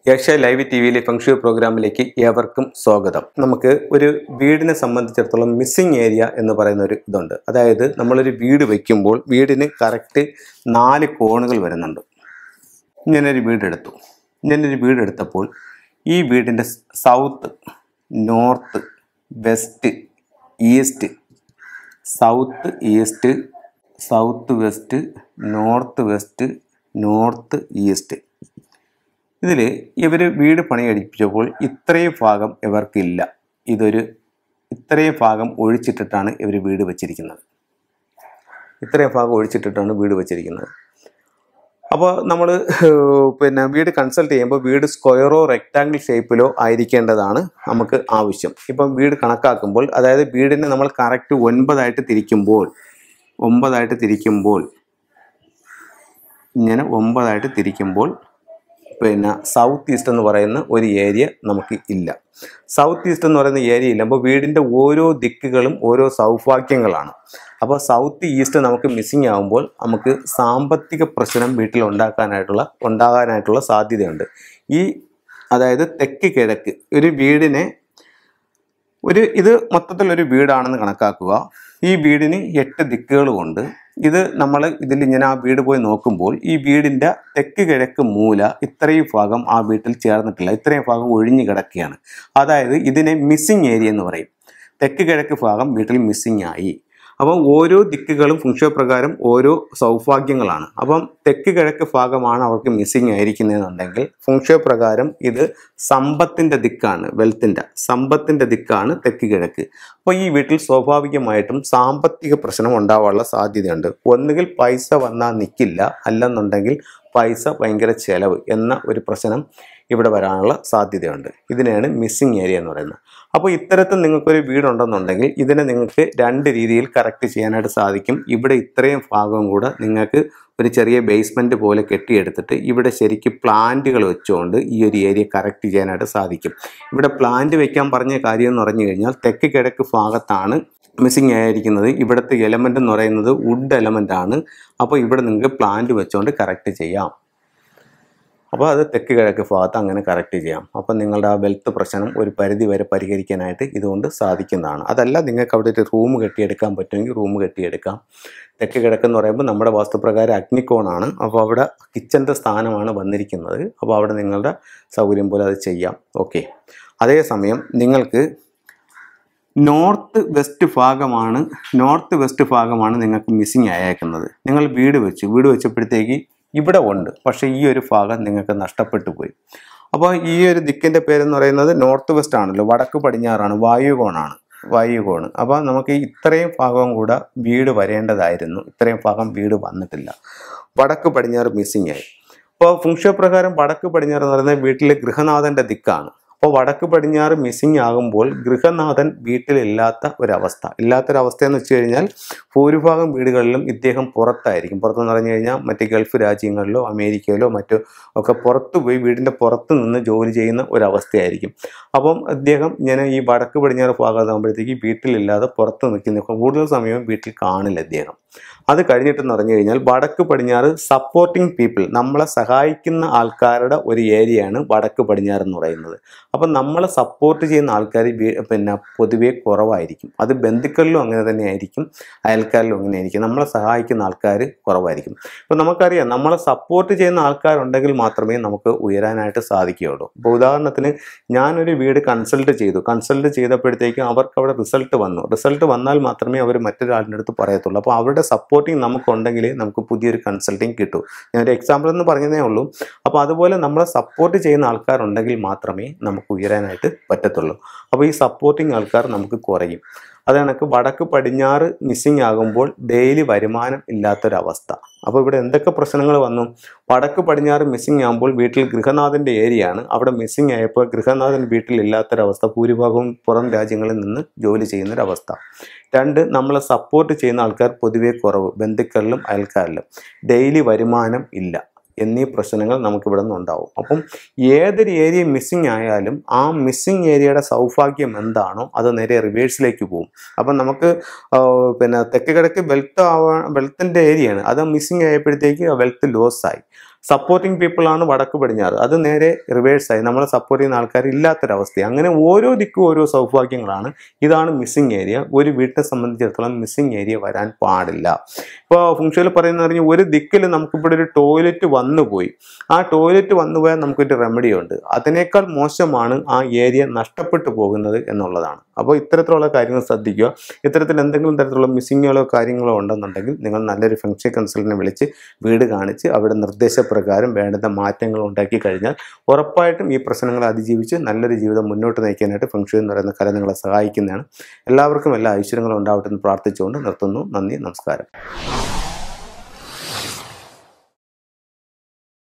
Asia live ടി വിയിലെ function പ്രോഗ്രാമിലേക്ക് ഏവർക്കും സ്വാഗതം നമുക്ക് ഒരു വീടിനെ സംബന്ധിച്ചിടത്തോളം മിസ്സിംഗ് ഏരിയ എന്ന് പറയുന്ന ഒരു ഇതുണ്ട് അതായത് നമ്മളൊരു വീട് വയ്ക്കുമ്പോൾ വീടിന് കറക്റ്റ് നാല് കോണുകൾ വരുന്നുണ്ട് ഞാനൊരു വീടെടുത്തു ഞാനൊരു വീടെടുത്തപ്പോൾ ഈ വീടിൻ്റെ south north west east south east south west north west north east ഇതിൽ ഇവർ വീട് പണിയടിപ്പിച്ചപ്പോൾ ഇത്രയും ഭാഗം ഇവർക്കില്ല ഇതൊരു ഇത്രയും ഭാഗം ഒഴിച്ചിട്ടിട്ടാണ് ഇവർ വീട് വെച്ചിരിക്കുന്നത് ഇത്രയും ഭാഗം ഒഴിച്ചിട്ടിട്ടാണ് വീട് വെച്ചിരിക്കുന്നത് അപ്പോൾ നമ്മൾ പിന്നെ വീട് കൺസൾട്ട് ചെയ്യുമ്പോൾ വീട് സ്ക്വയറോ റെക്റ്റാങ്കിൾ ഷേപ്പിലോ ആയിരിക്കേണ്ടതാണ് നമുക്ക് ആവശ്യം ഇപ്പം വീട് കണക്കാക്കുമ്പോൾ അതായത് വീടിനെ നമ്മൾ കറക്റ്റ് ഒൻപതായിട്ട് തിരിക്കുമ്പോൾ ഒമ്പതായിട്ട് തിരിക്കുമ്പോൾ ഇങ്ങനെ ഒമ്പതായിട്ട് തിരിക്കുമ്പോൾ പിന്നെ സൗത്ത് ഈസ്റ്റ് എന്ന് പറയുന്ന ഒരു ഏരിയ നമുക്ക് ഇല്ല സൗത്ത് ഈസ്റ്റ് എന്ന് പറയുന്ന ഏരിയ ഇല്ല അപ്പോൾ വീടിൻ്റെ ഓരോ ദിക്കുകളും ഓരോ സൗഭാഗ്യങ്ങളാണ് അപ്പോൾ സൗത്ത് ഈസ്റ്റ് നമുക്ക് മിസ്സിങ് ആകുമ്പോൾ നമുക്ക് സാമ്പത്തിക പ്രശ്നം വീട്ടിൽ ഉണ്ടാക്കാനായിട്ടുള്ള ഉണ്ടാകാനായിട്ടുള്ള സാധ്യതയുണ്ട് ഈ അതായത് തെക്ക് കിഴക്ക് ഒരു വീടിനെ ഒരു ഇത് മൊത്തത്തിൽ ഒരു വീടാണെന്ന് കണക്കാക്കുക ഈ വീടിന് എട്ട് ദിക്കുകളുമുണ്ട് ഇത് നമ്മൾ ഇതിൽ ഇങ്ങനെ ആ വീട് പോയി നോക്കുമ്പോൾ ഈ വീടിൻ്റെ തെക്ക് കിഴക്ക് മൂല ഇത്രയും ഭാഗം ആ വീട്ടിൽ ചേർന്നിട്ടില്ല ഇത്രയും ഭാഗം ഒഴിഞ്ഞു കിടക്കുകയാണ് അതായത് ഇതിനെ മിസ്സിങ് ഏരിയ എന്ന് പറയും തെക്ക് കിഴക്ക് ഭാഗം വീട്ടിൽ മിസ്സിങ് ആയി അപ്പം ഓരോ ദിക്കുകളും ഫുങ്ഷോ പ്രകാരം ഓരോ സൗഭാഗ്യങ്ങളാണ് അപ്പം തെക്ക് കിഴക്ക് ഭാഗമാണ് അവർക്ക് മിസ്സിങ് ആയിരിക്കുന്നതെന്നുണ്ടെങ്കിൽ ഫുങ്ഷോ പ്രകാരം ഇത് സമ്പത്തിൻ്റെ ദിക്കാണ് വെൽത്തിൻ്റെ സമ്പത്തിൻ്റെ ദിക്കാണ് തെക്ക് കിഴക്ക് അപ്പോൾ ഈ വീട്ടിൽ സ്വാഭാവികമായിട്ടും സാമ്പത്തിക പ്രശ്നം ഉണ്ടാവാനുള്ള സാധ്യതയുണ്ട് ഒന്നുകിൽ പൈസ വന്നാൽ നിൽക്കില്ല അല്ലെന്നുണ്ടെങ്കിൽ പൈസ ഭയങ്കര ചെലവ് എന്ന ഒരു പ്രശ്നം ഇവിടെ വരാനുള്ള സാധ്യതയുണ്ട് ഇതിനെയാണ് മിസ്സിങ് ഏരിയ എന്ന് പറയുന്നത് അപ്പോൾ ഇത്തരത്തിൽ നിങ്ങൾക്കൊരു വീടുണ്ടെന്നുണ്ടെങ്കിൽ ഇതിനെ നിങ്ങൾക്ക് രണ്ട് രീതിയിൽ കറക്റ്റ് ചെയ്യാനായിട്ട് സാധിക്കും ഇവിടെ ഇത്രയും ഭാഗവും കൂടെ നിങ്ങൾക്ക് ഒരു ചെറിയ ബേസ്മെൻറ്റ് പോലെ കെട്ടിയെടുത്തിട്ട് ഇവിടെ ശരിക്കും പ്ലാന്റുകൾ വെച്ചുകൊണ്ട് ഈ ഒരു ഏരിയ കറക്റ്റ് ചെയ്യാനായിട്ട് സാധിക്കും ഇവിടെ പ്ലാന്റ് വെക്കാൻ പറഞ്ഞ കാര്യം എന്ന് പറഞ്ഞു കഴിഞ്ഞാൽ തെക്ക് കിഴക്ക് ഭാഗത്താണ് മിസ്സിങ് ആയിരിക്കുന്നത് ഇവിടുത്തെ എലമെൻ്റ് എന്ന് പറയുന്നത് വുഡ് എലമെൻ്റ് ആണ് അപ്പോൾ ഇവിടെ നിങ്ങൾക്ക് പ്ലാന്റ് വെച്ചുകൊണ്ട് കറക്റ്റ് ചെയ്യാം അപ്പോൾ അത് തെക്ക് കിഴക്ക് ഭാഗത്ത് അങ്ങനെ കറക്റ്റ് ചെയ്യാം അപ്പോൾ നിങ്ങളുടെ ആ വെൽത്ത് പ്രശ്നം ഒരു പരിധി വരെ പരിഹരിക്കാനായിട്ട് ഇതുകൊണ്ട് സാധിക്കുന്നതാണ് അതല്ല നിങ്ങൾക്ക് അവിടെ ഒരു റൂം കെട്ടിയെടുക്കാൻ പറ്റുമെങ്കിൽ റൂം കെട്ടിയെടുക്കാം തെക്ക് കിഴക്കെന്ന് പറയുമ്പോൾ നമ്മുടെ വാസ്തുപ്രകാരം അഗ്നിക്കോണാണ് അപ്പോൾ അവിടെ കിച്ചൻ്റെ സ്ഥാനമാണ് വന്നിരിക്കുന്നത് അപ്പോൾ അവിടെ നിങ്ങളുടെ സൗകര്യം പോലെ അത് ചെയ്യാം ഓക്കെ അതേസമയം നിങ്ങൾക്ക് നോർത്ത് വെസ്റ്റ് ഭാഗമാണ് നോർത്ത് വെസ്റ്റ് ഭാഗമാണ് നിങ്ങൾക്ക് മിസ്സിങ് ആയേക്കുന്നത് നിങ്ങൾ വീട് വെച്ചു വീട് വെച്ചപ്പോഴത്തേക്ക് ഇവിടെ ഉണ്ട് പക്ഷേ ഈ ഒരു ഭാഗം നിങ്ങൾക്ക് നഷ്ടപ്പെട്ടു പോയി അപ്പോൾ ഈ ഒരു ദിക്കിൻ്റെ പേരെന്ന് പറയുന്നത് നോർത്ത് വെസ്റ്റ് ആണല്ലോ വടക്ക് പടിഞ്ഞാറാണ് വായുകോണാണ് വായുകോണ് അപ്പോൾ നമുക്ക് ഇത്രയും ഭാഗവും കൂടെ വീട് വരേണ്ടതായിരുന്നു ഇത്രയും ഭാഗം വീട് വന്നിട്ടില്ല വടക്ക് പടിഞ്ഞാറ് മിസ്സിങ് ആയി അപ്പോൾ ഫുങ്ഷ പ്രകാരം വടക്ക് പടിഞ്ഞാറ് എന്ന് പറയുന്നത് വീട്ടിലെ ഗൃഹനാഥൻ്റെ ദിക്കാണ് അപ്പോൾ വടക്ക് പടിഞ്ഞാറ് മിസ്സിങ് ആകുമ്പോൾ ഗൃഹനാഥൻ വീട്ടിലില്ലാത്ത ഒരവസ്ഥ ഇല്ലാത്തൊരവസ്ഥ എന്ന് വെച്ച് കഴിഞ്ഞാൽ ഭൂരിഭാഗം വീടുകളിലും ഇദ്ദേഹം പുറത്തായിരിക്കും പുറത്തെന്ന് പറഞ്ഞു കഴിഞ്ഞാൽ മറ്റ് ഗൾഫ് രാജ്യങ്ങളിലോ അമേരിക്കയിലോ മറ്റോ ഒക്കെ പുറത്തു പോയി വീടിൻ്റെ പുറത്ത് നിന്ന് ജോലി ചെയ്യുന്ന ഒരവസ്ഥയായിരിക്കും അപ്പം അദ്ദേഹം ഇങ്ങനെ ഈ വടക്ക് പടിഞ്ഞാറ് ഭാഗത്താകുമ്പോഴത്തേക്ക് വീട്ടിലില്ലാതെ പുറത്ത് നിൽക്കുന്ന കൂടുതൽ സമയം വീട്ടിൽ കാണില്ല അദ്ദേഹം അത് കഴിഞ്ഞിട്ടെന്ന് പറഞ്ഞു കഴിഞ്ഞാൽ വടക്ക് പടിഞ്ഞാറ് സപ്പോർട്ടിംഗ് പീപ്പിൾ നമ്മളെ സഹായിക്കുന്ന ആൾക്കാരുടെ ഒരു ഏരിയയാണ് വടക്ക് പടിഞ്ഞാറ് എന്ന് പറയുന്നത് അപ്പം നമ്മളെ സപ്പോർട്ട് ചെയ്യുന്ന ആൾക്കാർ പിന്നെ പൊതുവേ കുറവായിരിക്കും അത് ബന്ധുക്കളിലും അങ്ങനെ തന്നെ ആയിരിക്കും അയൽക്കാരിലും അങ്ങനെ ആയിരിക്കും നമ്മളെ സഹായിക്കുന്ന ആൾക്കാർ കുറവായിരിക്കും ഇപ്പം നമുക്കറിയാം നമ്മളെ സപ്പോർട്ട് ചെയ്യുന്ന ആൾക്കാരുണ്ടെങ്കിൽ മാത്രമേ നമുക്ക് ഉയരാനായിട്ട് സാധിക്കുകയുള്ളൂ ഇപ്പോൾ ഉദാഹരണത്തിന് ഞാനൊരു വീട് കൺസൾട്ട് ചെയ്തു കൺസൾട്ട് ചെയ്തപ്പോഴത്തേക്കും അവർക്ക് അവിടെ റിസൾട്ട് വന്നു റിസൾട്ട് വന്നാൽ മാത്രമേ അവർ മറ്റൊരാളുടെ അടുത്ത് പറയത്തുള്ളൂ അപ്പോൾ അവരുടെ സപ്പോർട്ടിങ് നമുക്കുണ്ടെങ്കിൽ നമുക്ക് പുതിയൊരു കൺസൾട്ടിങ് കിട്ടൂ ഞാനൊരു എക്സാമ്പിൾ എന്ന് പറഞ്ഞതേ ഉള്ളൂ അപ്പോൾ അതുപോലെ നമ്മളെ സപ്പോർട്ട് ചെയ്യുന്ന ആൾക്കാരുണ്ടെങ്കിൽ മാത്രമേ നമുക്ക് ഉയരാനായിട്ട് പറ്റത്തുള്ളൂ അപ്പോൾ ഈ സപ്പോർട്ടിങ് ആൾക്കാർ നമുക്ക് കുറയും അത് കണക്ക് വടക്ക് പടിഞ്ഞാറ് മിസ്സിങ് ആകുമ്പോൾ ഡെയിലി വരുമാനം ഇല്ലാത്തൊരവസ്ഥ അപ്പോൾ ഇവിടെ എന്തൊക്കെ പ്രശ്നങ്ങൾ വന്നു വടക്ക് പടിഞ്ഞാറ് മിസ്സിങ് ആകുമ്പോൾ വീട്ടിൽ ഗൃഹനാഥൻ്റെ ഏരിയയാണ് അവിടെ മിസ്സിങ് ആയപ്പോൾ ഗൃഹനാഥൻ വീട്ടിൽ ഇല്ലാത്തൊരവസ്ഥ ഭൂരിഭാഗവും പുറം രാജ്യങ്ങളിൽ നിന്ന് ജോലി ചെയ്യുന്നൊരവസ്ഥ രണ്ട് നമ്മളെ സപ്പോർട്ട് ചെയ്യുന്ന ആൾക്കാർ പൊതുവേ കുറവ് ബന്ധുക്കളിലും അയൽക്കാരിലും ഡെയിലി വരുമാനം ഇല്ല എന്നീ പ്രശ്നങ്ങൾ നമുക്കിവിടെ നിന്ന് ഉണ്ടാവും അപ്പം ഏതൊരു ഏരിയ മിസ്സിങ് ആയാലും ആ മിസ്സിങ് ഏരിയയുടെ സൗഭാഗ്യം എന്താണോ അത് നേരെ റിവേഴ്സിലേക്ക് പോകും അപ്പം നമുക്ക് ആ, പിന്നെ തെക്ക് കിഴക്ക് വെൽത്ത് ആവാ വെൽത്തിൻ്റെ ഏരിയയാണ് അത് മിസ്സിങ് ആയപ്പോഴത്തേക്ക് വെൽത്ത് ലോസ് ആയി സപ്പോർട്ടിങ് പീപ്പിളാണ് വടക്ക് പടിഞ്ഞാറ് അത് നേരെ റിവേഴ്സായി നമ്മളെ സപ്പോർട്ട് ചെയ്യുന്ന ആൾക്കാർ ഇല്ലാത്തൊരവസ്ഥയാണ് അങ്ങനെ ഓരോ ദിക്കും ഓരോ സൗഭാഗ്യങ്ങളാണ് ഇതാണ് മിസ്സിങ് ഏരിയ ഒരു വീട്ടിനെ സംബന്ധിച്ചിടത്തോളം മിസ്സിങ് ഏരിയ വരാൻ പാടില്ല ഇപ്പോൾ ഫുങ്ഷയിൽ പറയുന്ന പറഞ്ഞാൽ ഒരു ദിക്കിൽ നമുക്കിവിടെ ഒരു ടോയ്ലറ്റ് വന്നു പോയി ആ ടോയ്ലറ്റ് വന്നു പോയാൽ നമുക്കൊരു റെമഡി ഉണ്ട് അതിനേക്കാൾ മോശമാണ് ആ ഏരിയ നഷ്ടപ്പെട്ടു പോകുന്നത് എന്നുള്ളതാണ് അപ്പോൾ ഇത്തരത്തിലുള്ള കാര്യങ്ങൾ ശ്രദ്ധിക്കുക ഇത്തരത്തിൽ എന്തെങ്കിലും തരത്തിലുള്ള മിസ്സിങ്ങുകളോ കാര്യങ്ങളോ ഉണ്ടെന്നുണ്ടെങ്കിൽ നിങ്ങൾ നല്ലൊരു ഫംഗ്ഷൻ കൺസൾട്ടിനെ വിളിച്ച് വീട് കാണിച്ച് അവിടെ നിർദ്ദേശപ്രകാരം വേണ്ടുന്ന മാറ്റങ്ങൾ ഉണ്ടാക്കി കഴിഞ്ഞാൽ ഉറപ്പായിട്ടും ഈ പ്രശ്നങ്ങളെ അതിജീവിച്ച് നല്ലൊരു ജീവിതം മുന്നോട്ട് നയിക്കാനായിട്ട് ഫംഗ്ഷൻ എന്ന് പറയുന്ന കല നിങ്ങളെ സഹായിക്കുന്നതാണ് എല്ലാവർക്കും എല്ലാ ഐശ്വര്യങ്ങളും ഉണ്ടാവട്ടെ എന്ന് പ്രാർത്ഥിച്ചുകൊണ്ട് നിർത്തുന്നു നന്ദി നമസ്കാരം